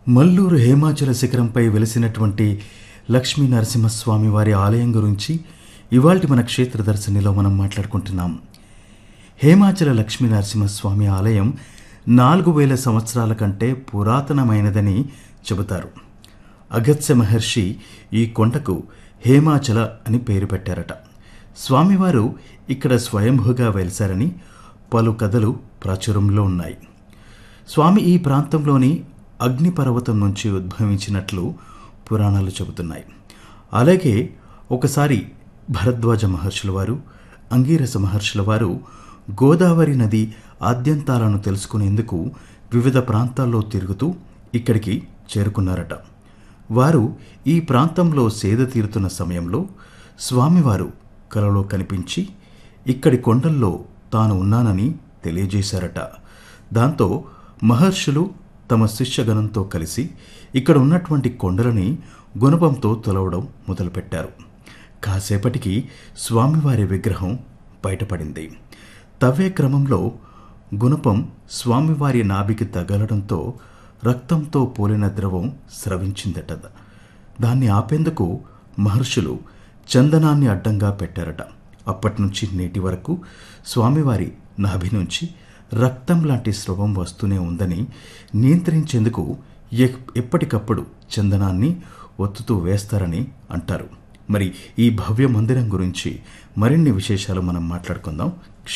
మల్లూరు హేమాచల శిఖరంపై వెలిసినటువంటి లక్ష్మీ నరసింహస్వామి వారి ఆలయం గురించి ఇవాల్టి మన క్షేత్ర దర్శనిలో మనం మాట్లాడుకుంటున్నాం హేమాచల లక్ష్మీ నరసింహస్వామి ఆలయం నాలుగు వేల సంవత్సరాల కంటే పురాతనమైనదని చెబుతారు అగత్స్య మహర్షి ఈ కొండకు హేమాచల అని పేరు పెట్టారట స్వామివారు ఇక్కడ స్వయంభుగా వెలిశారని పలు కథలు ప్రాచుర్యంలో ఉన్నాయి స్వామి ఈ ప్రాంతంలోని అగ్నిపర్వతం నుంచి ఉద్భవించినట్లు పురాణాలు చెబుతున్నాయి అలాగే ఒకసారి భరద్వాజ మహర్షుల వారు అంగీరస మహర్షుల వారు గోదావరి నది ఆద్యంతాలను తెలుసుకునేందుకు వివిధ ప్రాంతాల్లో తిరుగుతూ ఇక్కడికి చేరుకున్నారట వారు ఈ ప్రాంతంలో సేద తీరుతున్న సమయంలో స్వామివారు కలలో కనిపించి ఇక్కడి కొండల్లో తాను ఉన్నానని తెలియజేశారట దాంతో మహర్షులు తమ శిష్యగణంతో కలిసి ఇక్కడ ఉన్నటువంటి కొండలని గుణపంతో తొలవడం మొదలుపెట్టారు కాసేపటికి స్వామివారి విగ్రహం బయటపడింది తవ్వే క్రమంలో గుణపం స్వామివారి నాభికి తగలడంతో రక్తంతో పోలిన ద్రవం స్రవించిందట దాన్ని ఆపేందుకు మహర్షులు చందనాన్ని అడ్డంగా పెట్టారట అప్పటి నుంచి నేటి వరకు స్వామివారి నాభి నుంచి రక్తం లాంటి స్రవం వస్తూనే ఉందని నియంత్రించేందుకు ఎ- ఎప్పటికప్పుడు చందనాన్ని ఒత్తుతూ వేస్తారని అంటారు మరి ఈ భవ్య మందిరం గురించి మరిన్ని విశేషాలు మనం మాట్లాడుకుందాం